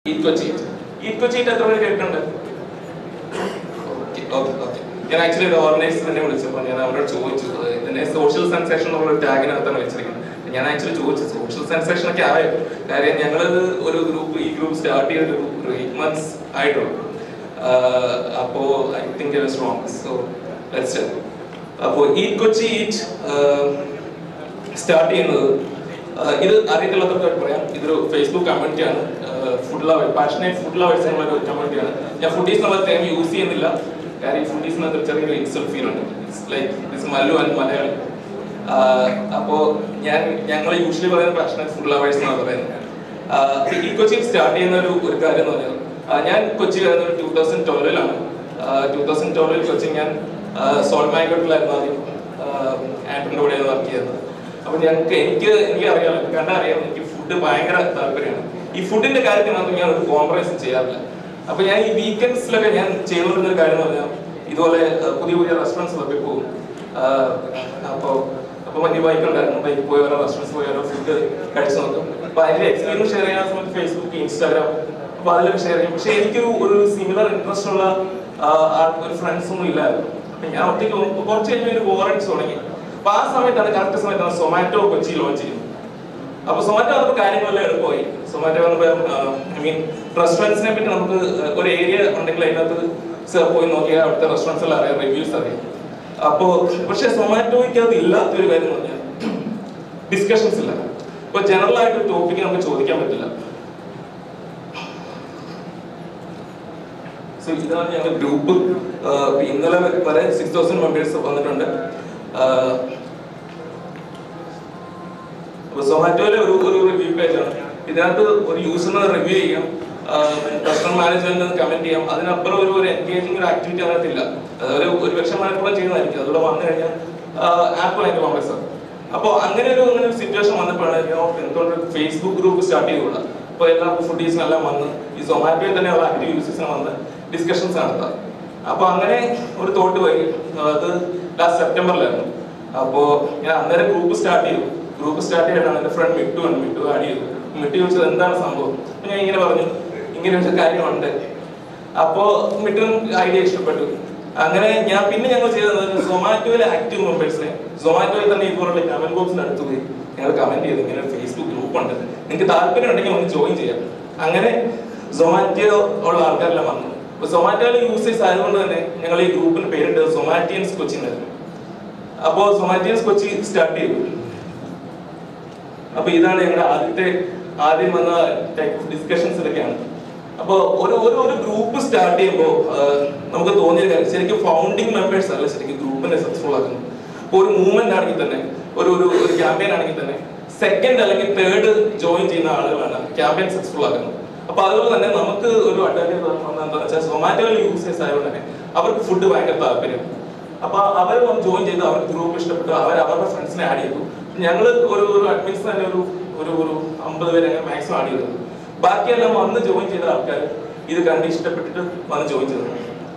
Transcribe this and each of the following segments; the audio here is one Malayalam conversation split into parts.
ഈറ്റ് കൊച്ചി ഈറ്റ് കൊച്ചി എത്ര പേര് കേൾക്കുന്നുണ്ട് ഓക്കെ ഓക്കെ ഓക്കെ ഞാൻ ആക്ച്വലി ഒരു ഓർഗനൈസർ തന്നെ വിളിച്ചപ്പോൾ ഞാൻ അവരോട് ചോദിച്ചു അത് ഇതിനെ സോഷ്യൽ സെൻസേഷൻ എന്നുള്ള ഒരു ടാഗിനകത്താണ് വെച്ചിരിക്കുന്നത് ഞാൻ ആക്ച്വലി ചോദിച്ചു സോഷ്യൽ സെൻസേഷൻ ഒക്കെ ആയോ കാര്യം ഞങ്ങൾ ഒരു ഗ്രൂപ്പ് ഈ ഗ്രൂപ്പ് സ്റ്റാർട്ട് ചെയ്ത ഒരു ഒരു എയ്റ്റ് മന്ത്സ് ആയിട്ടുള്ളൂ ആഹ് അപ്പോ I think it wrong so let's അപ്പോൾ ഈറ്റ് കൊച്ചി ഈറ്റ് സ്റ്റാർട്ട് ചെയ്യുന്നത് ആഹ് ഇത് അറിയത്തില്ലാത്തവർക്ക് പറയാം ഇതൊരു ഫേസ്ബുക്ക് കമ്മ്യൂണിറ്റിയാണ് food love passionate food lovers എന്നുള്ള ഒരു കമ്മ്യൂണിറ്റിയാണ് ഞാൻ ഫുഡീസ് എന്നുള്ള ടൈം യൂസ് ചെയ്യുന്നില്ല കാര്യം ഫുഡീസ് എന്നൊരു ചെറിയൊരു ഇൻസൾട്ട് ഫീൽ ഉണ്ട് like this Mallu and Malayali ആഹ് അപ്പോ ഞാൻ ഞങ്ങൾ യൂഷ്വലി പറയുന്ന പാഷനേറ്റ് ഫുഡ് ലവേഴ്സ് എന്നാണ് പറയുന്നത് ഈ കൊച്ചിയിൽ സ്റ്റാർട്ട് ചെയ്യുന്ന ഒരു ഒരു കാര്യം എന്ന് പറഞ്ഞാൽ ആഹ് ഞാൻ കൊച്ചി വരുന്നത് ടൂ തൗസൻഡ് ട്വൽവിലാണ് ടൂ തൗസൻഡ് ട്വൽവിൽ കൊച്ചി ഞാൻ സോൾ മാങ്കോട്ടിലായിരുന്നു ആദ്യം ആൻഡ്രിന്റെ കൂടെയാണ് വർക്ക് ചെയ്യുന്നത് അപ്പൊ ഞങ്ങൾക്ക് എനിക്ക് എനിക്ക് അറിയാം കണ്ടറിയാം എനിക്ക് ഫുഡ് ഭയങ്കര താല്പര്യമാണ് ഈ ഫുഡിന്റെ കാര്യത്തിൽ മാത്രം ഞാൻ ഒരു കോംപ്രമൈസ് ചെയ്യാറില്ല അപ്പൊ ഞാൻ ഈ വീക്കെൻഡ്സിലൊക്കെ ഞാൻ ചെയ്തുകൊണ്ടിരുന്ന ഒരു കാര്യം എന്ന് പറഞ്ഞാൽ ഇതുപോലെ അഹ് പുതിയ പുതിയ റെസ്റ്റോറൻറ്റ്സിലൊക്കെ പോകും ആഹ് അപ്പൊ അപ്പൊ വലിയ ബൈക്ക് ഉണ്ടായിരുന്നു ബൈക്ക് പോയി ഓരോ റെസ്റ്റോറൻറ്റ്സ് പോയി ഓരോ ഫുഡ് കഴിച്ചു നോക്കും അപ്പൊ അതിന്റെ എക്സ്പീരിയൻസ് ഷെയർ ചെയ്യാൻ സമയത്ത് ഫേസ്ബുക്ക് ഇൻസ്റ്റാഗ്രാം അപ്പൊ അതിലൊക്കെ ഷെയർ ചെയ്യും പക്ഷെ എനിക്കൊരു ഒരു സിമിലർ ഇൻട്രസ്റ്റ് ഉള്ള ആഹ് ആ ഒരു ഫ്രണ്ട്സ് ഒന്നും ഇല്ലായിരുന്നു അപ്പൊ ഞാൻ ഒറ്റയ്ക്ക് പോകുമ്പോ കുറച്ച് കഴിഞ്ഞ് ഒരു ബോറടിച്ച് തുടങ്ങി അപ്പൊ ആ സമയത്താണ് കറക്റ്റ് സമയത്താണ് സൊമാറ്റോ കൊച്ചി ലോഞ്ച് ചെയ്യുന്നത് അപ്പൊ സൊമാറ്റോ വന്നപ്പോൾ കാര്യങ്ങളെല്ലാം എളുപ്പമായി സൊമാറ്റോ വന്നപ്പോൾ ഐ മീൻ റെസ്റ്റോറൻറ്റ്സിനെ പറ്റി നമുക്ക് ഒരു ഏരിയ ഉണ്ടെങ്കിൽ അതിനകത്ത് സ- പോയി നോക്കിയാൽ അവിടുത്തെ റെസ്റ്റോറൻറ്റ്സ് എല്ലാം അറിയാം റിവ്യൂസ് അറിയാം അപ്പോ പക്ഷെ സൊമാറ്റോയ്ക്ക് അത് ഇല്ലാത്തൊരു കാര്യം എന്ന് പറഞ്ഞാൽ ഡിസ്കഷൻസ് ഇല്ല ഇപ്പൊ ജനറൽ ആയിട്ട് ടോപ്പിക്ക് നമുക്ക് ചോദിക്കാൻ പറ്റില്ല സോ ഇതാണ് ഞങ്ങളുടെ ഗ്രൂപ്പ് ഇന്നലെ വരെ സിക്സ് തൗസൻഡ് മെമ്പേഴ്സ് വന്നിട്ടുണ്ട് ആഹ് അപ്പൊ സൊമാറ്റോയിലെ ഒരു ഒരു റിവ്യൂ പേജ് ആണ് ഇതിനകത്ത് ഒരു യൂസറിനെ റിവ്യൂ ചെയ്യാം കസ്റ്റമർ മാനേജ്മെന്റ് കമന്റ് ചെയ്യാം അതിനപ്പുറം ഒരു ഒരു എൻഗേജിംഗ് ഒരു ആക്ടിവിറ്റി അതിനകത്തില്ല അതൊരു ഒരു പക്ഷെ മലപ്പുറം ചെയ്യുന്നതായിരിക്കും അതുകൂടെ വന്നു കഴിഞ്ഞാൽ ആപ്പ് ഭയങ്കര കോംപ്ലക്സ് ആണ് അപ്പോൾ അങ്ങനെ ഒരു അങ്ങനെ ഒരു സിറ്റുവേഷൻ വന്നപ്പോഴാണ് ഞാൻ എന്തുകൊണ്ട് ഫേസ്ബുക്ക് ഗ്രൂപ്പ് സ്റ്റാർട്ട് ചെയ്തുകൂടാ അപ്പോൾ എല്ലാ ഫുഡീസിനെല്ലാം വന്ന് ഈ സൊമാറ്റോയിൽ തന്നെ ഉള്ള ആക്റ്റീവ് യൂസേഴ്സിനെ വന്ന് ഡിസ്കഷൻസ് നടത്താം അപ്പൊ അങ്ങനെ ഒരു തോട്ട് പോയി അത് ലാസ്റ്റ് സെപ്റ്റംബറിലായിരുന്നു അപ്പോ ഞാൻ അന്നേരം ഗ്രൂപ്പ് സ്റ്റാർട്ട് ചെയ്തു ഗ്രൂപ്പ് സ്റ്റാർട്ട് ചെയ്തിട്ടാണ് എന്റെ ഫ്രണ്ട് മിട്ടു ആണ് മിട്ടു ആഡ് ചെയ്തു മിട്ടു ചോദിച്ചത് എന്താണ് സംഭവം അപ്പൊ ഞാൻ ഇങ്ങനെ പറഞ്ഞു ഇങ്ങനെ ഒരു കാര്യമുണ്ട് അപ്പോ മിട്ടും ഐഡിയ ഇഷ്ടപ്പെട്ടു അങ്ങനെ ഞാൻ പിന്നെ ഞങ്ങൾ ചെയ്തത് സൊമാറ്റോയിലെ ആക്റ്റീവ് മെമ്പേഴ്സിനെ സൊമാറ്റോയിൽ തന്നെ ഇതുപോലുള്ള കമന്റ് ബോക്സിന് അടുത്ത് പോയി ഞങ്ങൾ കമന്റ് ചെയ്തു ഇങ്ങനെ ഫേസ്ബുക്ക് ഗ്രൂപ്പ് ഉണ്ട് നിങ്ങൾക്ക് താല്പര്യം ഉണ്ടെങ്കിൽ ഒന്ന് ജോയിൻ ചെയ്യാം അങ്ങനെ സൊമാറ്റോ ഉള്ള ആൾക്കാരെല്ലാം വന്നു അപ്പൊ സൊമാറ്റോയിലെ യൂസേഴ്സ് ആയതുകൊണ്ട് തന്നെ ഞങ്ങൾ ഈ ഗ്രൂപ്പിന് പേരിട്ട് സൊമാറ്റിയൻസ് കൊച്ചി എന്നായിരുന്നു അപ്പോ സൊമാറ്റിയൻസ് കൊച്ചി സ്റ്റാർട്ട് ചെയ്തു അപ്പൊ ഇതാണ് ഞങ്ങളുടെ ആദ്യത്തെ ആദ്യം വന്ന ടൈപ്പ് ഓഫ് ഡിസ്കഷൻസ് ഇതൊക്കെയാണ് അപ്പൊ ഒരു ഒരു ഒരു ഗ്രൂപ്പ് സ്റ്റാർട്ട് ചെയ്യുമ്പോൾ നമുക്ക് തോന്നിയ കാര്യം ശരിക്കും ഫൗണ്ടിങ് മെമ്പേഴ്സ് അല്ല ശരിക്കും ഗ്രൂപ്പിനെ സക്സസ്ഫുൾ ആക്കുന്നത് ഇപ്പൊ ഒരു മൂവ്മെന്റ് ആണെങ്കിൽ തന്നെ ഒരു ഒരു ഒരു ക്യാമ്പയിൻ ആണെങ്കിൽ തന്നെ സെക്കൻഡ് അല്ലെങ്കിൽ തേർഡ് ജോയിൻ ചെയ്യുന്ന ആളുകളാണ് ക്യാമ്പയിൻ സക്സസ്ഫുൾ ആക്കുന്നത് അപ്പൊ അതുപോലെ തന്നെ നമുക്ക് ഒരു അഡ്വാൻറ്റേജ് എന്താണെന്ന് വെച്ചാൽ സൊമാറ്റോയിൽ യൂസേഴ്സ് ആയതുകൊണ്ട് തന്നെ അവർക്ക് ഫുഡ് ഭയങ്കര താല്പര്യം അപ്പൊ അവർ വന്ന് ജോയിൻ ചെയ്ത് അവർക്ക് ഗ്രൂപ്പ് ഇഷ്ടപ്പെട്ടു അവർ അവരുടെ ഫ്രണ്ട്സിനെ ആഡ് ചെയ്തു ഞങ്ങൾ ഒരു ഒരു അഡ്മിൻസ് തന്നെ ഒരു ഒരു ഒരു അമ്പത് പേര് അങ്ങനെ മാക്സിമം ആഡ് ചെയ്തു ബാക്കിയെല്ലാം വന്ന് ജോയിൻ ചെയ്ത ആൾക്കാർ ഇത് കണ്ട് ഇഷ്ടപ്പെട്ടിട്ട് വന്ന് ജോയിൻ ചെയ്തു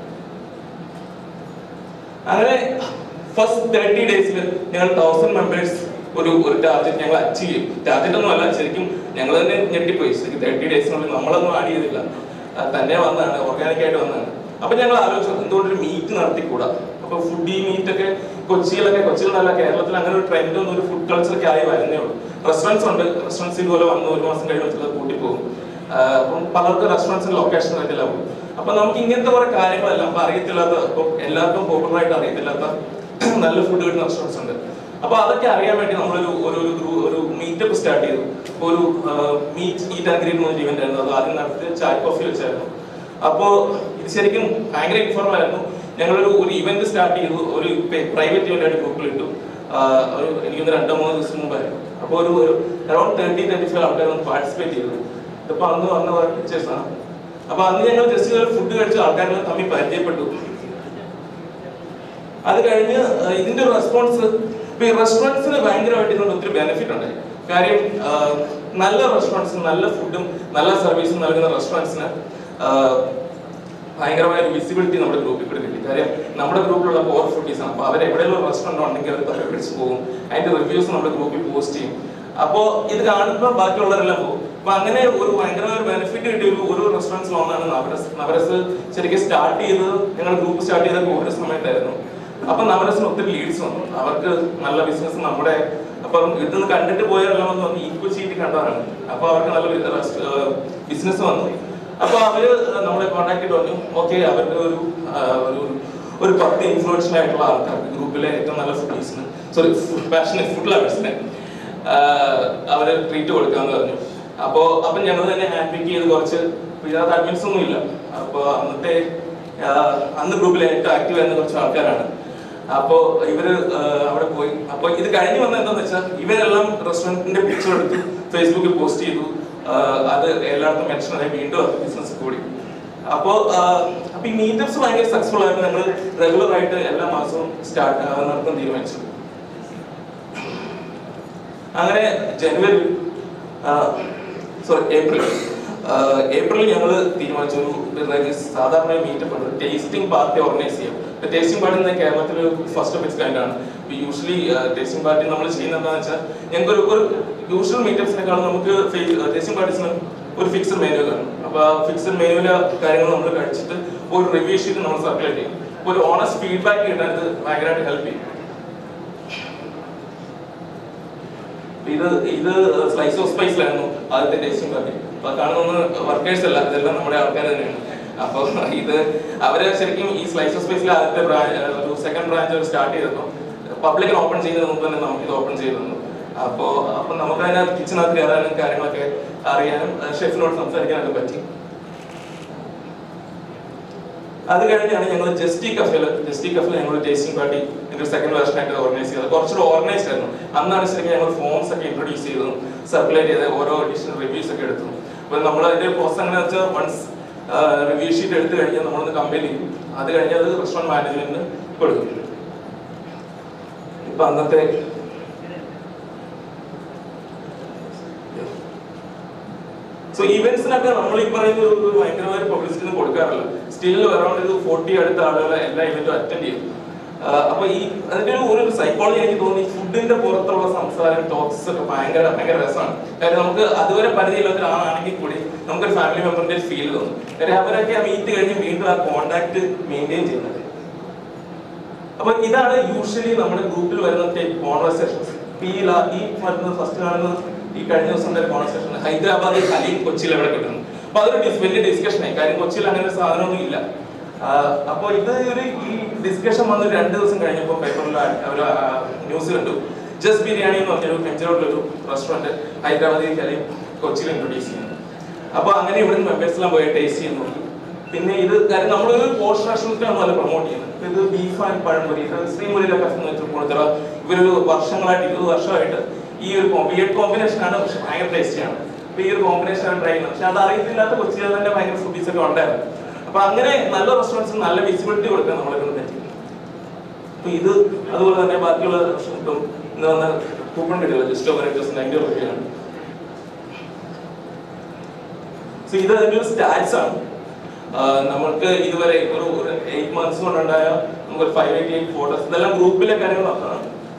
അങ്ങനെ ഫസ്റ്റ് തേർട്ടി ഡേയ്സിൽ ഞങ്ങൾ തൗസൻഡ് മെമ്പേഴ്സ് ഒരു ഒരു ടാർഗറ്റ് ഞങ്ങൾ അച്ചീവ് ചെയ്യും ടാർഗറ്റ് ഒന്നും അല്ല ശരിക്കും ഞങ്ങൾ തന്നെ ഞെട്ടിപ്പോയി ശരിക്കും തേർട്ടി ഡേയ്സിനുള്ളിൽ നമ്മളൊന്നും ആഡ് ചെയ്തില്ല ആ, തന്നെ വന്നതാണ് ഓർഗാനിക് ആയിട്ട് വന്നതാണ് അപ്പൊ ഞങ്ങൾ ആലോചിച്ചു എന്തുകൊണ്ട് ഒരു മീറ്റ് നടത്തിക്കൂടാ അപ്പൊ ഫുഡ് ഈ മീറ്റ് ഒക്കെ കൊച്ചിയിലൊക്കെ കൊച്ചിയിലല്ല കേരളത്തിൽ അങ്ങനെ ഒരു ട്രെൻഡ് ഒന്നും ഒരു ഫുഡ് കൾച്ചറൊക്കെ ആയി വരുന്നേ ഉള്ളൂ റെസ്റ്റോറൻറ്റ്സ് ഉണ്ട് റെസ്റ്റോറൻറ്റ്സ് ഇതുപോലെ വന്ന് ഒരു മാസം കഴിഞ്ഞ് വെച്ചത് കൂട്ടി പോകും ആഹ് അപ്പം പലർക്കും റെസ്റ്റോറൻറ്റ്സിന് ലൊക്കേഷൻ പറ്റില്ല അപ്പൊ നമുക്ക് ഇങ്ങനത്തെ കുറെ കാര്യങ്ങളെല്ലാം അപ്പൊ അറിയത്തില്ലാത്ത ഇപ്പൊ എല്ലാവർക്കും പോപ്പുലർ ആയിട്ട് അറിയത്തില്ലാത്ത നല്ല ഫുഡ് കിട്ടുന്ന റെസ്റ്റോറൻറ്റ്സ് ഉണ്ട് അപ്പൊ അതൊക്കെ അറിയാൻ വേണ്ടി നമ്മളൊരു ഒരു ഒരു ഗ്രൂ- ഒരു മീറ്റപ്പ് സ്റ്റാർട്ട് ചെയ്തു അപ്പൊ ഒരു മീറ്റ് ഈറ്റ് ആൻഡ് ഗ്രീറ്റ് എന്നൊരു ഇവന്റ് ആയിരുന്നു അത് ആദ്യം നടത്തിയത് ചായ് കോഫി വെച്ചായിരുന്നു അപ്പോ ഇത് ശരിക്കും ഭയങ്കര ഇൻഫോർമൽ ആയിരുന്നു ഞങ്ങളൊരു ഒരു ഇവന്റ് സ്റ്റാർട്ട് ചെയ്തു ഒരു പ്രൈവറ്റ് ഇവന്റ് ആയിട്ട് ഗ്രൂപ്പിൽ ഇട്ടു ആഹ് ഒരു എനിക്കൊന്ന് രണ്ടോ മൂന്നോ ദിവസം മുമ്പായിരുന്നു അപ്പോൾ ഒരു ഒരു അറൌണ്ട് തേർട്ടി തേർട്ടി ഫൈവ് ആൾക്കാർ വന്ന് പാർട്ടിസിപ്പേറ്റ് ചെയ്തു ഇതിപ്പോ അന്ന് വന്ന കുറെ പിക്ചേഴ്സ് ആണ് അപ്പൊ അന്ന് ഞങ്ങൾ ജസ്റ്റ് ഒരു ഫുഡ് കഴിച്ച ആൾക്കാരെല്ലാം തമ്മിൽ പരിചയപ്പെട്ടു അത് കഴിഞ്ഞ് ആഹ് ഇതിന്റെ ഒരു റെസ്പോൺസ് ഇപ്പൊ ഈ റെസ്റ്റോറൻറ്റ്സിന് ഭയങ്കരമായിട്ട് ഇതുകൊണ്ട് ഒത്തിരി ബെനിഫിറ്റ് ഉണ്ട് കാര്യം ആഹ് നല്ല റെസ്റ്റോറൻറ്റ്സ് നല്ല ഫുഡും നല്ല സർവീസും നൽകുന്ന റെസ്റ്റോറൻറ്റ്സിന് ഭയങ്കരമായ ഒരു വിസിബിലിറ്റി നമ്മുടെ ഗ്രൂപ്പിൽ കൂടി കിട്ടി കാര്യം നമ്മുടെ ഗ്രൂപ്പിലുള്ള പവർ ഫുഡീസ് ആണ് അപ്പൊ അവർ എവിടെയുള്ള റെസ്റ്റോറൻറ്റ് ഉണ്ടെങ്കിൽ അവർ തപ്പി പിടിച്ച് പോകും അതിന്റെ റിവ്യൂസ് നമ്മുടെ ഗ്രൂപ്പിൽ പോസ്റ്റ് ചെയ്യും അപ്പോ ഇത് കാണുമ്പോൾ ബാക്കിയുള്ളവരെല്ലാം പോകും അപ്പൊ അങ്ങനെ ഒരു ഭയങ്കര ഒരു ബെനിഫിറ്റ് കിട്ടിയ ഒരു ഒരു റെസ്റ്റോറൻറ്റ്സ് ലോണാണ് നവരസ് നവരസ് ശരിക്കും സ്റ്റാർട്ട് ചെയ്തത് ഞങ്ങൾ ഗ്രൂപ്പ് സ്റ്റാർട്ട് ചെയ്ത കോവിഡ് സമയത്തായിരുന്നു അപ്പൊ നവരസിന് ഒത്തിരി ലീഡ്സ് വന്നു അവർക്ക് നല്ല ബിസിനസ് നമ്മുടെ അപ്പം ഇതൊന്ന് കണ്ടിട്ട് പോയാലെല്ലാം വന്ന് വന്ന് ഈക്വൽ ചീറ്റ് കണ്ടവരാണ് അപ്പൊ അവർക്ക് നല്ല ബിസിനസ് വന്നു അപ്പൊ അവര് നമ്മളെ കോൺടാക്ട് ചെയ്ത് പറഞ്ഞു ഓക്കെ അവരുടെ ഒരു ആ, ഒരു ഒരു പത്ത് ഇൻഫ്ലുവൻഷ്യൽ ആയിട്ടുള്ള ആൾക്കാർ ഗ്രൂപ്പിലെ ഏറ്റവും നല്ല ഫുഡീസിന് സോറി പാഷനറ്റ് ഫുഡ് ലവേഴ്സിന് അവര് ട്രീറ്റ് കൊടുക്കാന്ന് പറഞ്ഞു അപ്പോ അപ്പം ഞങ്ങൾ തന്നെ ഹാൻഡ് പിക്ക് ചെയ്ത് കുറച്ച് ഇതിനകത്ത് അഡ്മിൻസ് ഒന്നും ഇല്ല അപ്പൊ അന്നത്തെ ആ, അന്ന് ഗ്രൂപ്പിൽ ഏറ്റവും ആക്റ്റീവ് ആയിരുന്ന കുറച്ച് ആൾക്കാരാണ് അപ്പോ ഇവര് ആ, അവിടെ പോയി അപ്പൊ ഇത് കഴിഞ്ഞ് വന്ന എന്താന്ന് വെച്ചാൽ ഇവരെല്ലാം റെസ്റ്റോറന്റിന്റെ പിക്ചർ എടുത്തു ഫേസ്ബുക്കിൽ പോസ്റ്റ് ചെയ്തു ആ, അത് എല്ലായിടത്തും മെൻഷൻ ആയി വീണ്ടും അത് ബിസിനസ് കൂടി അപ്പോ ആ, അപ്പൊ ഈ മീറ്റപ്സ് ഭയങ്കര സക്സസ്ഫുൾ ആയിട്ട് ഞങ്ങൾ റെഗുലർ ആയിട്ട് എല്ലാ മാസവും സ്റ്റാർട്ട് നടത്താൻ തീരുമാനിച്ചു അങ്ങനെ ജനുവരി സോറി ഏപ്രിൽ ഏപ്രിലിൽ ഞങ്ങൾ തീരുമാനിച്ചു ഒരു ഒരു സാധാരണ മീറ്റപ്പ് ഉണ്ട് ടേസ്റ്റിംഗ് പാർട്ടി ഓർഗനൈസ് ചെയ്യാം ടേസ്റ്റിംഗ് പാർട്ടി എന്ന കേരളത്തിൽ ഫസ്റ്റ് ഓഫ് ഇറ്റ്സ് കൈൻഡ് ആണ് യൂഷ്വലി ടേസ്റ്റിംഗ് പാർട്ടി നമ്മൾ ചെയ്യുന്നത് എന്താണെന്ന് വെച്ചാൽ ഞങ്ങൾക്ക് ഒരു ഒരു യൂഷ്വൽ മീറ്റപ്സിനെക്കാളും നമുക്ക് ടേസ്റ്റിംഗ് പാർട്ടീസിന് ഒരു ഫിക്സഡ് മെനു കാണും അപ്പൊ ആ ഫിക്സഡ് മെനുവിലെ കാര്യങ്ങൾ നമ്മൾ കഴിച്ചിട്ട് ഒരു റിവ്യൂ ഷീറ്റ് നമ്മൾ സർക്കുലേറ്റ് ചെയ്യും അപ്പൊ ഒരു ഓണസ്റ്റ് ഫീഡ്ബാക്ക് കിട്ടാൻ ഇത് ഭയങ്കരമായിട്ട് ഹെൽപ്പ് ചെയ്യും ഇത് ഇത് സ്ലൈസ് ഓഫ് സ്പൈസിലായിരുന്നു ആദ്യത്തെ ടേസ്റ്റിംഗ് പാർട്ടി അപ്പൊ കാണുന്ന വർക്കേഴ്സ് അല്ല ഇതെല്ലാം നമ്മുടെ ആൾക്കാർ തന്നെയാണ് അപ്പൊ ഇത് അവര് ശരിക്കും ഈ സ്ലൈസ് ഓഫ് സ്പേസിലെ ആദ്യത്തെ ബ്രാഞ്ച് ഒരു സെക്കൻഡ് ബ്രാഞ്ച് സ്റ്റാർട്ട് ചെയ്തപ്പോൾ പബ്ലിക്കിന് ഓപ്പൺ ചെയ്യുന്നതിന് മുമ്പ് തന്നെ നമുക്ക് ഇത് ഓപ്പൺ ചെയ്തു തന്നു അപ്പോ അപ്പൊ നമുക്ക് അതിനകത്ത് കിച്ചനകത്ത് കയറാനും കാര്യങ്ങളൊക്കെ അറിയാനും ഷെഫിനോട് സംസാരിക്കാനൊക്കെ പറ്റി അത് കഴിഞ്ഞാണ് ഞങ്ങൾ ജസ്റ്റി കഫേൽ ജസ്റ്റി കഫേൽ ഞങ്ങൾ ടേസ്റ്റിംഗ് പാർട്ടി ഒരു സെക്കൻഡ് വേർഷൻ ആയിട്ട് ഓർഗനൈസ് ചെയ്തത് കുറച്ചുകൂടെ ഓർഗനൈസ്ഡ് ആയിരുന്നു അന്നാണ് ശരിക്കും ഞങ്ങൾ ഫോംസ് ഒക്കെ ഇൻട്രൊഡ്യൂസ് ചെയ്തു സർക്കുലേറ്റ് ചെയ്ത് ഓരോ അഡീഷണൽ റിവ്യൂസ് ഒക്കെ എടുത്തു അപ്പൊ നമ്മൾ അതിന്റെ പ്രോസസ് എങ്ങനെ വെച്ചാൽ വൺസ് റിവ്യൂ ഷീറ്റ് എടുത്തു കഴിഞ്ഞാൽ നമ്മളൊന്ന് കമ്പയർ ചെയ്യും അത് കഴിഞ്ഞാൽ അത് റെസ്റ്റോറൻറ്റ് മാനേജ്മെന്റിന് കൊടുക്കും ഇപ്പൊ അന്നത്തെ സോ ഇവന്റ്സിനൊക്കെ നമ്മൾ ഈ പറയുന്ന ഒരു ഒരു ഭയങ്കരമായ പബ്ലിസിറ്റി ഒന്നും കൊടുക്കാറില്ല സ്റ്റിൽ അറൗണ്ട് ഒരു ഫോർട്ടി അടുത്ത ആളുകൾ എല്ലാ ഇവന്റും അറ്റൻഡ് ചെയ്യും ആഹ് അപ്പൊ ഈ അതിന്റെ ഒരു ഒരു സൈക്കോളജി എനിക്ക് തോന്നി ഫുഡിന്റെ പുറത്തുള്ള സംസാരം ടോക്സ് ഒക്കെ ഭയങ്കര ഭയങ്കര രസമാണ് കാര്യം നമുക്ക് അതുവരെ പരിചയമില്ലാത്ത ഒരാളാണെങ്കിൽ കൂടി നമുക്കൊരു ഫാമിലി മെമ്പറിന്റെ ഫീൽ തോന്നും കാര്യം അവരൊക്കെ ആ മീറ്റ് കഴിഞ്ഞ് വീണ്ടും ആ കോണ്ടാക്ട് മെയിൻറ്റെയിൻ ചെയ്യുന്നത് അപ്പൊ ഇതാണ് യൂഷ്വലി നമ്മുടെ ഗ്രൂപ്പിൽ വരുന്ന കോൺവെർസേഷൻസ് ഈ ലാ- ഈ വരുന്നത് ഫസ്റ്റ് കാണുന്നത് ഈ കഴിഞ്ഞ ദിവസം ഉണ്ടായ കോൺവെർസേഷൻ ഹൈദരാബാദ് ഹലീം കൊച്ചിയിൽ എവിടെ കിട്ടുന്നു അപ്പൊ അതൊരു ഡിസ് വലിയ ഡിസ്കഷൻ ആയി കാര്യം കൊച്ചിയിൽ അങ്ങനെ ഒരു സാധനമൊന്നും ഇല്ല അപ്പൊ ഇത് ഒരു ഈ ഡിസ്കഷൻ വന്ന് രണ്ട് ദിവസം കഴിഞ്ഞപ്പോൾ പേപ്പറിൽ ഒരു ന്യൂസ് കണ്ടു ജസ്റ്റ് ബിരിയാണി എന്ന് പറഞ്ഞൊരു പെഞ്ചറോഡിലൊരു റെസ്റ്റോറന്റ് ഹൈദരാബാദിൽ ഹലീം കൊച്ചിയിൽ ഇൻട്രൊഡ്യൂസ് ചെയ്യുന്നു അപ്പൊ അങ്ങനെ ഇവിടെ മെമ്പേഴ്സ് എല്ലാം പോയി ടേസ്റ്റ് ചെയ്യുന്നു പിന്നെ ഇത് കാര്യം നമ്മളൊരു പോസ്റ്റ് റെസ്റ്റോറൻറ്റാണ് നല്ല പ്രൊമോട്ട് ചെയ്യുന്നത് ഇത് ബീഫ് ആൻഡ് പഴംപൊരി ശ്രീമൊഴിയിലെ കസ്റ്റമർ കൊടുത്തറ ഇവരൊരു വർഷങ്ങളായിട്ട് ഇരുപത് വർഷമായിട്ട് ഈ ഒരു വിയഡ് കോമ്പിനേഷൻ ആണ് പക്ഷെ ഭയങ്കര ടേസ്റ്റിയാണ് അപ്പൊ ഈ ഒരു കോമ്പിനേഷൻ ആണ് ട്രൈ ചെയ്യുന്നത് പക്ഷെ അത് അറിയത്തില്ലാത്ത കൊച്ചിയിൽ തന്നെ ഭയങ്കര ഫുഡീസ് ഒക്കെ ഉണ്ടായിരുന്നു അപ്പൊ അങ്ങനെ നല്ല റെസ്റ്റോറൻറ്റ്സ് നല്ല വിസിബിലിറ്റി കൊടുക്കാൻ നമ്മളെ കൊണ്ട് പറ്റി അപ്പൊ ഇത് അതുപോലെ തന്നെ ബാക്കിയുള്ള റെസ്റ്റോറൻറ്റും ഇന്ന് വന്ന കൂപ്പൺ കിട്ടില്ല ജസ്റ്റ് ഓവർ നയൻറ്റി റുപ്പിയാണ് സോ ഇത് അതിന്റെ ഒരു സ്റ്റാറ്റ്സ് ആണ് ആഹ് നമ്മൾക്ക് ഇതുവരെ ഒരു ഒരു എയ്റ്റ് മന്ത്സ് കൊണ്ടുണ്ടായ നമുക്ക് ഒരു ഫൈവ് എയ്റ്റി എയ്റ്റ് ഫോട്ടോസ് ഇതെല്ലാം ഗ്രൂപ്പിലെ കാര്യങ്ങളാണ്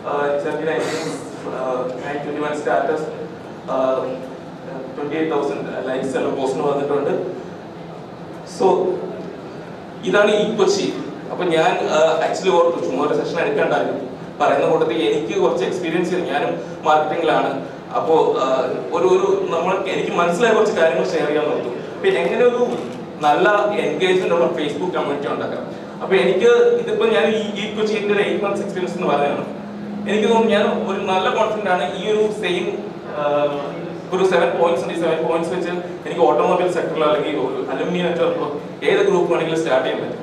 twenty one status twenty eight thousand likes എല്ലാം പോസ്റ്റിന് വന്നിട്ടുണ്ട് സോ ഇതാണ് ഈ കൊച്ചി അപ്പൊ ഞാൻ ആക്ച്വലി ഓർത്തു ചുമ്മാ ഒരു സെഷൻ എടുക്കണ്ടായിരുന്നു പറയുന്ന കൂട്ടത്തിൽ എനിക്ക് കുറച്ച് എക്സ്പീരിയൻസ് ചെയ്തു ഞാനും മാർക്കറ്റിംഗിലാണ് അപ്പോ ആഹ്, ഒരു ഒരു നമ്മൾ എനിക്ക് മനസ്സിലായ കുറച്ച് കാര്യങ്ങൾ ഷെയർ ചെയ്യാൻ നോക്കും അപ്പൊ എങ്ങനെ ഒരു നല്ല എൻഗേജ്മെന്റ് ഉള്ള ഫേസ്ബുക്ക് കമ്മ്യൂണിറ്റി ഉണ്ടാക്കാം അപ്പൊ എനിക്ക് ഇതിപ്പോ ഞാൻ ഈ ഈ കൊച്ചിന്റെ ഒരു എയ്റ്റ് മന്ത്സ് എക്സ്പീരിയൻസ് എന്ന് പറയുന്നത് എനിക്ക് തോന്നുന്നു ഞാൻ ഒരു നല്ല കോൺഫിഡന്റ് ആണ് ഈ ഒരു സെയിം ഒരു സെവൻ പോയിന്റ്സ് ഉണ്ട് ഈ സെവൻ പോയിന്റ്സ് വെച്ച് എനിക്ക് ഓട്ടോമൊബൈൽ സെക്ടറിലോ അല്ലെങ്കിൽ ഒരു അലുമിനിയം നെറ്റ്വർക്കോ ഏത് ഗ്രൂപ്പ് വേണമെങ്കിലും സ്റ്റാർട്ട് ചെയ്യാൻ പറ്റും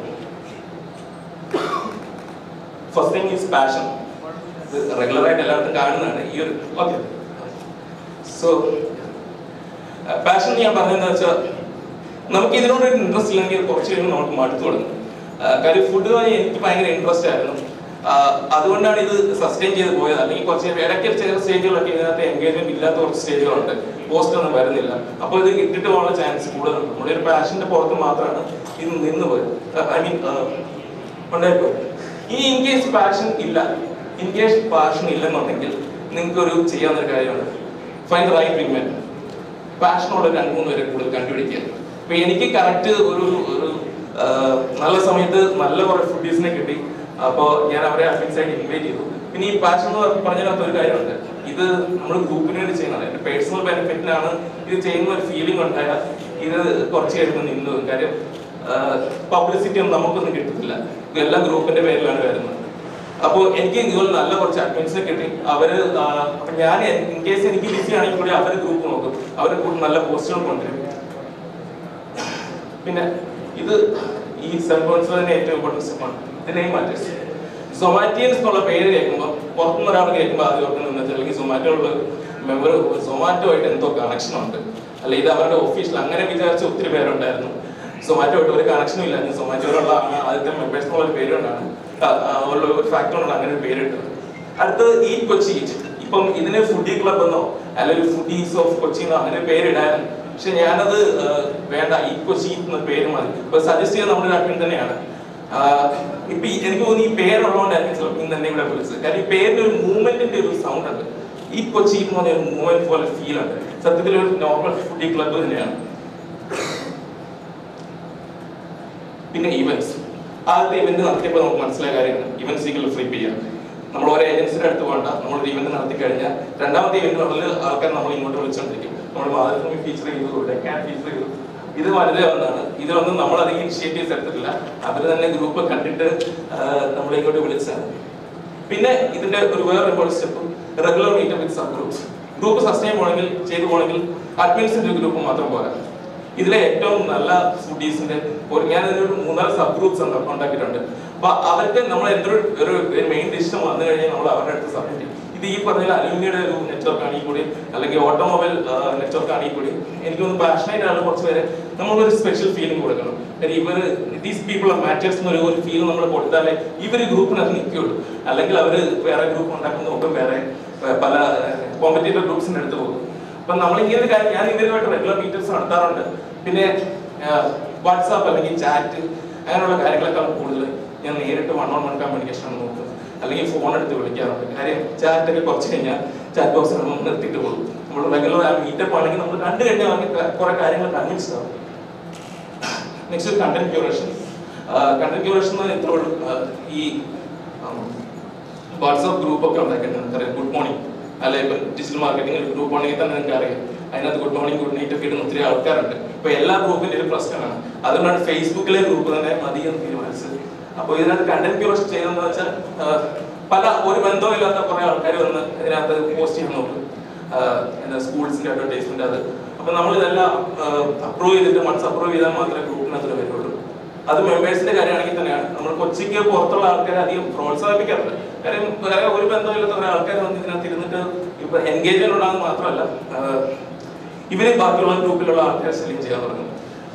first thing is passion regular ആയിട്ട് എല്ലായിടത്തും കാണുന്നതാണ് ഈ ഒരു ഓക്കെ സോ പാഷൻ ഞാൻ പറഞ്ഞതെന്ന് വെച്ചാൽ നമുക്ക് ഇതിനോട് ഒരു ഇൻട്രസ്റ്റ് ഇല്ലെങ്കിൽ കുറച്ച് കഴിയുമ്പോൾ നമുക്ക് മടുത്തു തുടങ്ങും ആ, കാര്യം ഫുഡ് എനിക്ക് ഭയങ്കര ഇൻട്രസ്റ്റ് ആയിരുന്നു ആ, അതുകൊണ്ടാണ് ഇത് സസ്റ്റെയിൻ ചെയ്ത് പോയത് അല്ലെങ്കിൽ കുറച്ച് ഇടയ്ക്ക് ചില സ്റ്റേജുകളൊക്കെ ഇതിനകത്ത് എൻഗേജ്മെന്റ് ഇല്ലാത്ത കുറച്ച് സ്റ്റേജുകളുണ്ട് പോസ്റ്റ് ഒന്നും വരുന്നില്ല അപ്പോൾ ഇത് ഇട്ടിട്ട് പോകാനുള്ള ചാൻസ് കൂടുതലുണ്ട് നമ്മുടെ ഒരു പാഷന്റെ പുറത്ത് മാത്രമാണ് ഇത് നിന്ന് പോയത് ഐ മീൻ ഉണ്ടായിപ്പോയത് ഈ ഇൻ കേസ് പാഷൻ ഇല്ല ഇൻ കേസ് പാഷൻ ഇല്ലെന്നുണ്ടെങ്കിൽ നിങ്ങൾക്ക് ഒരു ചെയ്യാവുന്ന ഒരു കാര്യമാണ് ഫൈൻ റൈറ്റ് വിമൻ പാഷനുള്ള രണ്ട് മൂന്ന് പേരെ കൂടുതൽ കണ്ടുപിടിക്കുക അപ്പൊ എനിക്ക് കറക്റ്റ് ഒരു ഒരു ആ, നല്ല സമയത്ത് നല്ല കുറെ ഫുഡീസിനെ കിട്ടി അപ്പോൾ ഞാൻ അവരെ അഡ്മിൻസ് ആയിട്ട് ഇൻവൈറ്റ് ചെയ്തു പിന്നെ ഈ പാഷൻ എന്ന് പറഞ്ഞതിനകത്ത് ഒരു കാര്യമുണ്ട് ഇത് നമ്മൾ ഗ്രൂപ്പിന് വേണ്ടി ചെയ്യുന്നതാണ് എന്റെ പേഴ്സണൽ ബെനിഫിറ്റിനാണ് ഇത് ചെയ്യുന്ന ഒരു ഫീലിംഗ് ഉണ്ടായാൽ ഇത് കുറച്ച് കഴിയുമ്പോൾ നിന്നു പോകും. കാര്യം പബ്ലിസിറ്റി ഒന്നും നമുക്കൊന്നും കിട്ടത്തില്ല ഇതെല്ലാം ഗ്രൂപ്പിന്റെ പേരിലാണ് വരുന്നത് അപ്പോൾ എനിക്ക് ഇതുപോലെ നല്ല കുറച്ച് അഡ്മിൻസിനെ കിട്ടി അവര് ആ, അപ്പൊ ഞാൻ ഇൻ കേസ് എനിക്ക് ബിസി ആണെങ്കിൽ കൂടി അവര് ഗ്രൂപ്പ് നോക്കും അവര് കൂടി നല്ല പോസ്റ്റുകൾ കൊണ്ടുവരും പിന്നെ ഇത് ഈ സെൽഫോൺസ് തന്നെ ഏറ്റവും ഇമ്പോർട്ടൻറ്റ് സ്റ്റെപ്പാണ് ഇത് നെയിം മാറ്റേഴ്സ് സൊമാറ്റിയൻസ് എന്നുള്ള പേര് കേൾക്കുമ്പോൾ പുറത്തുനിന്ന് ഒരാൾ കേൾക്കുമ്പോൾ ആദ്യം ഓർക്കുന്നത് വെച്ചാൽ അല്ലെങ്കിൽ സൊമാറ്റോ ഉള്ള മെമ്പർ സൊമാറ്റോ ആയിട്ട് എന്തോ കണക്ഷൻ ഉണ്ട് അല്ല ഇത് അവരുടെ ഓഫീസിൽ അങ്ങനെ വിചാരിച്ച ഒത്തിരി പേരുണ്ടായിരുന്നു സൊമാറ്റോ ആയിട്ട് ഒരു കണക്ഷനും ഇല്ല സൊമാറ്റോയിലുള്ള ആദ്യത്തെ മെമ്പേഴ്സ് എന്നുള്ള പേരുകൊണ്ടാണ് ആ, ആ, ഉള്ള ഒരു ഫാക്ടറാണ് അങ്ങനെ ഒരു പേരിട്ടത് അടുത്തത് ഈ കൊച്ചി ഈറ്റ് ഇപ്പം ഇതിന് ഫുഡി ക്ലബ് എന്നോ അല്ലെങ്കിൽ ഫുഡീസ് ഓഫ് കൊച്ചി എന്നോ അങ്ങനെ പേരിടായിരുന്നു പക്ഷെ ഞാനത് ആ, വേണ്ട ഈ കൊച്ചി എന്ന പേര് മതി ഇപ്പൊ സജസ്റ്റ് ചെയ്ത നമ്മുടെ അഡ്മിൻ തന്നെയാണ് ആ, ഇപ്പൊ ഈ- എനിക്ക് തോന്നുന്നു ഈ പേരുള്ളതുകൊണ്ടായിരിക്കും ചിലപ്പോൾ ഇന്ന് തന്നെ ഇവിടെ വിളിച്ചത് കാരണം ഈ പേരിന് ഒരു മൂവ്മെന്റിന്റെ ഒരു സൗണ്ട് ഉണ്ട് ഈ കൊച്ചി എന്ന് പറഞ്ഞ ഒരു മൂവ്മെന്റ് പോലെ ഫീൽ ഉണ്ട് സത്യത്തിൽ ഒരു നോർമൽ ഫുഡി ക്ലബ്ബ് തന്നെയാണ് പിന്നെ ഇവന്റ്സ് ആദ്യത്തെ ഇവന്റ് നടത്തിയപ്പോൾ നമുക്ക് മനസ്സിലായ കാര്യമാണ് ഇവന്റ് സീക്കിൾ ഫ്ലിപ്പ് ചെയ്യാം നമ്മൾ ഓരോ ഏജൻസിയുടെ അടുത്ത് വേണ്ട നമ്മൾ ഒരു ഇവന്റ് നടത്തി കഴിഞ്ഞാൽ രണ്ടാമത്തെ ഇവന്റ് മുതൽ ആൾക്കാർ നമ്മൾ ഇങ്ങോട്ട് വിളിച്ചുകൊണ്ടിരിക്കും നമ്മൾ മാതൃഭൂമി ഫീച്ചർ ചെയ്തു ഡെക്കാൻ ഫീച്ചർ ചെയ്തു ഇത് വളരെ വന്നാണ് ഇതിലൊന്നും നമ്മൾ അധികം ഇനിഷ്യേറ്റീവ്സ് എടുത്തിട്ടില്ല അവർ തന്നെ ഗ്രൂപ്പ് കണ്ടിട്ട് നമ്മളെ ഇങ്ങോട്ട് വിളിച്ചതാണ് പിന്നെ ഇതിന്റെ ഒരു വേറെ important step regular meet with sub groups group sustain പോകണമെങ്കിൽ ചെയ്തു പോകണമെങ്കിൽ അഡ്മിൻസിന്റെ ഗ്രൂപ്പ് മാത്രം പോരാ ഇതിലെ ഏറ്റവും നല്ല ഫുഡീസിന്റെ ഒരു ഞാൻ ഇതിനൊരു മൂന്നാല് സബ് ഗ്രൂപ്പ്സ് ഉണ്ടാക്കിയിട്ടുണ്ട് അപ്പൊ അവർക്ക് നമ്മൾ എന്തൊരു ഒരു മെയിൻ ഡിഷ് വന്നു കഴിഞ്ഞാൽ നമ്മൾ അവരുടെ അടുത്ത് സബ്മിറ്റ് ചെയ്യും ഇത് ഈ പറഞ്ഞ അലുമിനിയുടെ ഒരു നെറ്റ്വർക്ക് ആണെങ്കിൽ കൂടി അല്ലെങ്കിൽ ഓട്ടോമൊബൈൽ നെറ്റ്വർക്ക് ആണെങ്കിൽ കൂടി എനിക്ക് തോന്നുന്നു പാഷനേറ്റ് ആണ് കുറച്ച് പേര് നമ്മളൊരു സ്പെഷ്യൽ ഫീലിംഗ് കൊടുക്കണം കാര്യം ഇവർ ദീസ് പീപ്പിൾ ആർ മാറ്റേഴ്സ് എന്നൊരു ഒരു ഫീൽ നമ്മൾ കൊടുത്താലേ ഇവർ ഗ്രൂപ്പിനകത്ത് നിൽക്കുകയുള്ളൂ അല്ലെങ്കിൽ അവർ വേറെ ഗ്രൂപ്പ് ഉണ്ടാക്കുന്ന നോക്കും വേറെ ഏർ, പല കോമ്പറ്റേറ്റീവ് ഗ്രൂപ്പ്സിന്റെ അടുത്ത് പോകും അപ്പൊ നമ്മൾ ഇങ്ങനെ ഒരു കാര്യം ഞാൻ ഇവരുമായിട്ട് റെഗുലർ മീറ്റിംഗ്സ് നടത്താറുണ്ട് പിന്നെ വാട്സാപ്പ് അല്ലെങ്കിൽ ചാറ്റ് അങ്ങനെയുള്ള കാര്യങ്ങളെക്കാൾ കൂടുതൽ ഞാൻ നേരിട്ട് വൺ ഓൺ വൺ കമ്മ്യൂണിക്കേഷൻ ആണ് നോക്കുന്നത് അല്ലെങ്കിൽ ഫോൺ എടുത്ത് വിളിക്കാറുണ്ട് കാര്യം ചാറ്റ് ഒക്കെ കുറച്ച് കഴിഞ്ഞാൽ ചാറ്റ് ബോക്സ് നമ്മൾ നിർത്തിയിട്ട് പോകും നമ്മൾ റെഗുലർ മീറ്റപ്പ് ആണെങ്കിൽ നമ്മൾ കണ്ടു കഴിഞ്ഞാൽ നമുക്ക് കുറെ കാര്യങ്ങൾ കൺവിൻസ് ആവും next content curation content curation ഇത്ര ഉള്ളൂ. ആ, ഈ വാട്സാപ്പ് ഗ്രൂപ്പ് ഒക്കെ ഉണ്ടാക്കിയിട്ടുണ്ട് നിങ്ങൾക്കറിയാം ഗുഡ് മോർണിംഗ് അല്ലെ ഇപ്പം ഡിജിറ്റൽ മാർക്കറ്റിംഗ് ഒരു ഗ്രൂപ്പ് ഉണ്ടെങ്കിൽ തന്നെ നിങ്ങൾക്ക് അറിയാം അതിനകത്ത് ഗുഡ് മോർണിംഗ് ഗുഡ് നൈറ്റ് ഒക്കെ ഇടുന്ന ഒത്തിരി ആൾക്കാരുണ്ട് ഇപ്പൊ എല്ലാ ഗ്രൂപ്പിന്റെ ഒരു പ്രശ്നമാണ് അതുകൊണ്ടാണ് ഫേസ്ബുക്കിലെ ഗ്രൂപ്പ് തന്നെ മതി എന്ന് തീരുമാനിച്ചത് അപ്പോൾ ഇതിനകത്ത് കണ്ടന്റ് ക്യൂറേഷൻ ചെയ്യുന്നതെന്ന് വെച്ചാൽ ആ, പല ഒരു ബന്ധമില്ലാത്ത കുറെ ആൾക്കാർ വന്ന് ഇതിനകത്ത് പോസ്റ്റ് ചെയ്യാൻ നോക്കും ആ, എന്താ സ്കൂൾസിന്റെ അഡ്വർടൈസ്മെന്റ് അത് അപ്പൊ നമ്മൾ ഇതെല്ലാം അപ്രൂവ് ചെയ്തിട്ട് വൺസ് അപ്രൂവ് ചെയ്താൽ മാത്രമേ ഗ്രൂപ്പിനകത്ത് വരുള്ളൂ അത് മെമ്പേഴ്സിന്റെ കാര്യമാണെങ്കിൽ തന്നെയാണ് നമ്മൾ കൊച്ചിക്ക് പുറത്തുള്ള ആൾക്കാരെ അധികം പ്രോത്സാഹിപ്പിക്കാറില്ല കാര്യം വേറെ ഒരു ബന്ധമില്ലാത്ത കുറെ ആൾക്കാർ വന്ന് ഇതിനകത്ത് ഇരുന്നിട്ട് ഇപ്പൊ എൻഗേജ്മെന്റ് ഉണ്ടാകുന്നത് മാത്രമല്ല ആ, ഇവര് ബാക്കിയുള്ള ഗ്രൂപ്പിലുള്ള ആൾക്കാരെ ശല്യം ചെയ്യാൻ തുടങ്ങും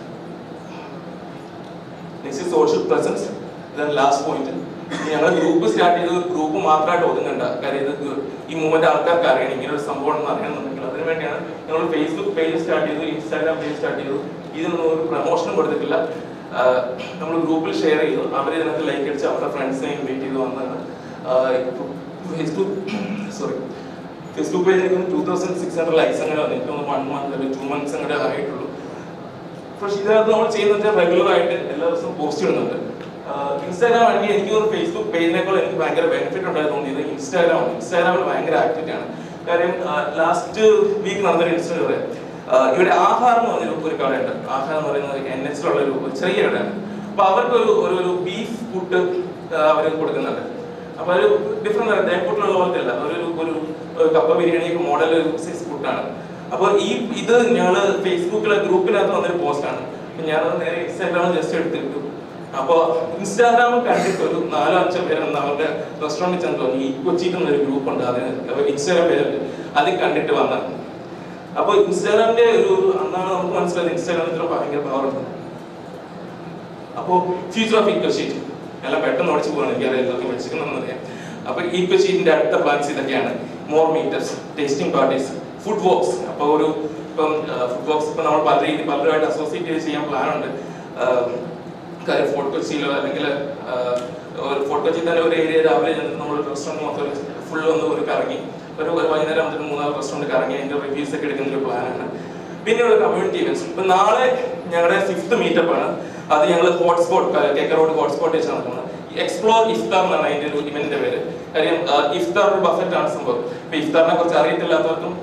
നെക്സ്റ്റ് സോഷ്യൽ പ്രസൻസ് ഇതാണ് ലാസ്റ്റ് പോയിന്റ് ഞങ്ങൾ ഗ്രൂപ്പ് സ്റ്റാർട്ട് ചെയ്തത് ഗ്രൂപ്പ് മാത്രമായിട്ട് ഒതുങ്ങണ്ട കാര്യം ഇത് ഈ മൂവ്മെന്റ് ആൾക്കാർക്ക് അറിയണം ഇങ്ങനെ ഒരു സംഭവം ഉണ്ടെന്ന് അറിയണമെന്നുണ്ടെങ്കിൽ അതിന് വേണ്ടിയാണ് ഞങ്ങൾ ഫേസ്ബുക്ക് പേജ് സ്റ്റാർട്ട് ചെയ്തു ഇൻസ്റ്റാഗ്രാം പേജ് സ്റ്റാർട്ട് ചെയ്തു ഇതിനൊന്നും ഒരു പ്രൊമോഷനും കൊടുത്തിട്ടില്ല നമ്മൾ ഗ്രൂപ്പിൽ ഷെയർ ചെയ്തു അവർ ഇതിനകത്ത് ലൈക്ക് അടിച്ച് അവരുടെ ഫ്രണ്ട്സിനെ ഇൻവൈറ്റ് ചെയ്ത് വന്നതാണ് ഫേസ്ബുക്ക് സോറി ഫേസ്ബുക്ക് പേജ് എനിക്ക് two thousand six hundred likes അങ്ങനെ വന്നു എനിക്ക് വൺ മന്ത് അല്ലെങ്കിൽ ടു മന്ത്സ് അങ്ങനെ ആയിട്ടുള്ളൂ പക്ഷെ ഇതിനകത്ത് നമ്മൾ ചെയ്യുന്നത് റെഗുലർ ആയിട്ട് എല്ലാ ദിവസവും പോസ്റ്റ് ഇടുന്നുണ്ട് ഇൻസ്റ്റാഗ്രാം ആണെങ്കിൽ എനിക്ക് തോന്നുന്നു ഫേസ്ബുക്ക് പേജിനേക്കാൾ എനിക്ക് ഭയങ്കര ബെനിഫിറ്റ് ഉണ്ടായത് തോന്നിയത് ഇൻസ്റ്റാഗ്രാം ആണ് ഇൻസ്റ്റാഗ്രാമിൽ ഭയങ്കര ആക്ടിവിറ്റി ആണ് കാര്യം ലാസ്റ്റ് വീക്ക് നടന്നൊരു ഇൻസിഡന്റ് പറയാം ആ, ഇവിടെ ആഹാരം എന്ന് പറഞ്ഞൊരു ഒരു കടയുണ്ട് ആഹാരം എന്ന് പറയുന്നത് എൻ എച്ചിലുള്ള ഒരു ഒരു ചെറിയ കടയാണ് അപ്പൊ അവർക്ക് ഒരു ഒരു ഒരു ബീഫ് ഫുഡ് അവർ കൊടുക്കുന്നുണ്ട് അപ്പൊ ഒരു ഡിഫറെന്റ് തേപ്പൂട്ടിലുള്ള പോലത്തെ അല്ല ഒരു ഒരു ഒരു കപ്പ ബിരിയാണി മോഡൽ സൈസ് ഫുഡാണ് അപ്പൊ ഈ ഇത് ഞങ്ങള് ഫേസ്ബുക്കിലെ ഗ്രൂപ്പിനകത്ത് വന്നൊരു പോസ്റ്റാണ് ഞാനത് നേരെ ഇൻസ്റ്റാഗ്രാമിൽ ജസ്റ്റ് എടുത്തിട്ടു അപ്പൊ ഇൻസ്റ്റാഗ്രാമിൽ കണ്ടിട്ട് ഒരു നാലോ അഞ്ചോ പേരാണ് അവരുടെ റെസ്റ്റോറൻറ്റിൽ ചെന്ന് തോന്നി ഈ കൊച്ചിയിൽ ഒരു ഗ്രൂപ്പ് ഉണ്ട് അതിന് ഇൻസ്റ്റാഗ്രാം പേരുണ്ട് അതിൽ കണ്ടിട്ട് വന്നതാണ് അപ്പൊ ഇൻസ്റ്റാഗ്രാമിന്റെ ഒരു ഒരു അന്നാണ് നമുക്ക് മനസ്സിലായത് ഇൻസ്റ്റാഗ്രാമിൽ ഇത്ര ഭയങ്കര പവർ ഉണ്ട് അപ്പോ ഫ്യൂച്ചർ ഓഫ് ഈക്വൽ ഷീറ്റ് എല്ലാം പെട്ടെന്ന് ഓടിച്ചു പോകണം എനിക്ക് അറിയാം ഇതൊക്കെ വെച്ചിരിക്കുന്നറിയാം അപ്പൊ ഈക്വൽ ഷീറ്റിന്റെ അടുത്ത പ്ലാൻസ് ഇതൊക്കെയാണ് more meetups tasting parties food walks അപ്പൊ ഒരു ഇപ്പം ഫുഡ് വോക്സ് ഇപ്പൊ നമ്മൾ പല രീതി പലരുമായിട്ട് അസോസിയേറ്റ് ചെയ്ത് ചെയ്യാൻ പ്ലാൻ ഉണ്ട് കാര്യം ഫോർട്ട് കൊച്ചിയിലോ അല്ലെങ്കിൽ ഒരു ഫോർട്ട് കൊച്ചിയിൽ തന്നെ ഒരു ഏരിയ രാവിലെ ചെന്ന് നമ്മൾ റെസ്റ്റോറൻറ്റ് മൊത്തം ഫുൾ ഒന്ന് ഒരു കറങ്ങി ഒരു ഒരു വൈകുന്നേരം വന്നിട്ട് മൂന്നാല് റെസ്റ്റോറൻറ്റ് കറങ്ങി അതിന്റെ റിവ്യൂസ് ഒക്കെ എടുക്കുന്ന ഒരു പ്ലാനാണ് പിന്നെയുള്ള കമ്മ്യൂണിറ്റി ഇവന്റ്സ് ഇപ്പൊ നാളെ ഞങ്ങളുടെ ഫിഫ്ത്ത് മീറ്റപ്പ് ആണ് അത് ഞങ്ങൾ ഹോട്ട്സ്പോട്ട് കേക്ക റോഡ് ഹോട്ട്സ്പോട്ട് വെച്ച് നടക്കുന്നത് എക്സ്പ്ലോർ ഇഫ്താർ എന്നാണ് അതിന്റെ ഒരു ഇവന്റിന്റെ പേര് കാര്യം ആ, ഇഫ്താർ ഒരു ബഫറ്റ് ആണ് സംഭവം ഇപ്പൊ ഇഫ്താറിനെ കുറിച്ച് അറിയത്തില്ലാത്തവർക്കും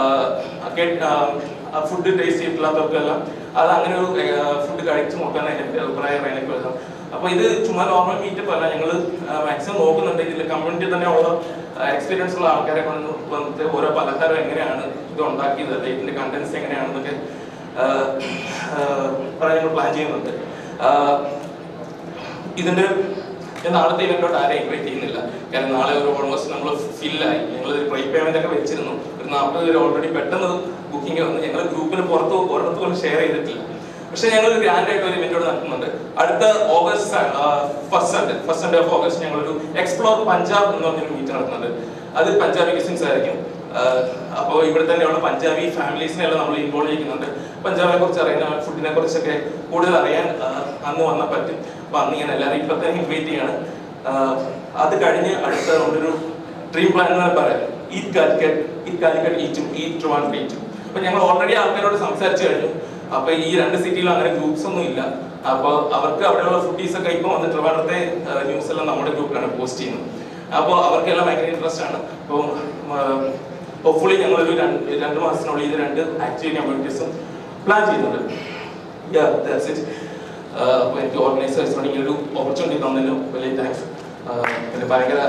ഫുഡ് ടേസ്റ്റ് ചെയ്തിട്ടില്ലാത്തവർക്കും എല്ലാം അത് അങ്ങനെ ഒരു ഫുഡ് കഴിച്ചു നോക്കാൻ എന്റെ അഭിപ്രായം എനിക്ക് വരാം അപ്പൊ ഇത് ചുമ്മാ നോർമൽ മീറ്റപ്പ് അല്ല ഞങ്ങൾ മാക്സിമം നോക്കുന്നുണ്ട് ഇതിൽ കമ്മ്യൂണിറ്റി തന്നെ ഉള്ള എക്സ്പീരിയൻസ് ഉള്ള ആൾക്കാരെ കൊണ്ട് വന്നിട്ട് ഓരോ പലഹാരം എങ്ങനെയാണ് ഇത് ഉണ്ടാക്കിയത് അല്ലെ ഇതിന്റെ കണ്ടന്റ്സ് എങ്ങനെയാണെന്നൊക്കെ ആഹ്, ആഹ്, പറയാൻ ഞങ്ങൾ പ്ലാൻ ചെയ്യുന്നുണ്ട് ആഹ്, ഇതിന്റെ ഞാൻ നാളത്തെ ഇവന്റോട്ട് ആരെയും ഇൻവൈറ്റ് ചെയ്യുന്നില്ല കാരണം നാളെ ഒരു ഓൾമോസ്റ്റ് നമ്മൾ ഫില്ലായി ഞങ്ങൾ ഒരു പ്രീ പേയ്മെന്റ് ഒക്കെ വെച്ചിരുന്നു ഒരു നാൽപ്പത് പേര് ഓൾറെഡി പെട്ടെന്ന് ബുക്കിംഗ് വന്നു ഞങ്ങൾ ഗ്രൂപ്പിന് പുറത്ത് ഒരിടത്ത് പോലും ഷെയർ ചെയ്തിട്ടില്ല പക്ഷെ ഞങ്ങൾ ഒരു ഗ്രാൻഡ് ആയിട്ട് ഒരു ഇവന്റോട് നടത്തുന്നുണ്ട് അടുത്ത August first Sunday first Sunday of August ഞങ്ങൾ ഒരു എക്സ്പ്ലോർ പഞ്ചാബ് എന്ന് പറഞ്ഞൊരു മീറ്റ് നടത്തുന്നുണ്ട് അത് പഞ്ചാബി കിസിൻസ് ആയിരിക്കും അപ്പോൾ ഇവിടെ തന്നെയുള്ള പഞ്ചാബി ഫാമിലീസിനെ എല്ലാം നമ്മൾ ഇൻവോൾവ് ചെയ്യുന്നുണ്ട് പഞ്ചാബിനെ കുറിച്ച് അറിയാൻ ഫുഡിനെ കുറിച്ചൊക്കെ കൂടുതൽ അറിയാൻ ആ, അന്ന് വന്നാൽ പറ്റും അപ്പൊ അന്ന് ഞാൻ എല്ലാവരും ഇപ്പൊ തന്നെ ഇൻവൈറ്റ് ചെയ്യാണ് ആ, അത് കഴിഞ്ഞ് അടുത്ത ഒരു ഡ്രീം പ്ലാൻ എന്ന് പറയാം ഈറ്റ് കാലിക്കറ്റ് ഈറ്റ് കാലിക്കറ്റ് ഈറ്റും ഈറ്റ് ട്രിവാൻഡ്രം ഈറ്റും അപ്പൊ ഞങ്ങൾ ഓൾറെഡി ആൾക്കാരോട് സംസാരിച്ചു കഴിഞ്ഞു അപ്പൊ ഈ രണ്ട് സിറ്റിയിലും അങ്ങനെ ഗ്രൂപ്പ്സ് ഒന്നും ഇല്ല അപ്പൊ അവർക്ക് അവിടെയുള്ള ഫുഡീസ് ഒക്കെ ഇപ്പൊ വന്ന് ട്രിവാൻഡ്രത്തെ ന്യൂസ് എല്ലാം നമ്മുടെ ഗ്രൂപ്പിലാണ് പോസ്റ്റ് ചെയ്യുന്നത് അപ്പോൾ അവർക്കെല്ലാം ഭയങ്കര ഇൻട്രസ്റ്റ് ആണ് അപ്പോൾ ഹോപ്പ്ഫുള്ളി ഞങ്ങളൊരു രണ്ട് രണ്ട് മാസത്തിനുള്ളിൽ ഇത് രണ്ട് ആക്റ്റീവ് കമ്മ്യൂണിറ്റീസും പ്ലാൻ ചെയ്യുന്നുണ്ട് യാ ദാറ്റ്സ് ഇറ്റ് അപ്പോൾ എനിക്ക് ഓർഗനൈസേഴ്സിനോട് ഇങ്ങനെ ഒരു ഓപ്പർച്യൂണിറ്റി തന്നതിന് വലിയ താങ്ക്സ് പിന്നെ ഭയങ്കര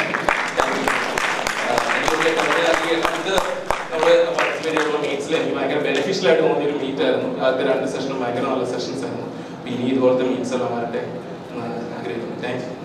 നമ്മുടെ പാർട്ടിസിപ്പേറ്റ് ചെയ്തുള്ള മീറ്റ്സിൽ എനിക്ക് ഭയങ്കര ബെനിഫിഷ്യൽ ആയിട്ട് തോന്നിയ ഒരു മീറ്റ് ആയിരുന്നു ആദ്യത്തെ രണ്ട് സെഷനും ഭയങ്കര നല്ല സെഷൻസ് ആയിരുന്നു ഇനി ഇതുപോലത്തെ മീറ്റ്സ് എല്ലാം വരട്ടെ എന്ന് ആഗ്രഹിക്കുന്നു താങ്ക് യു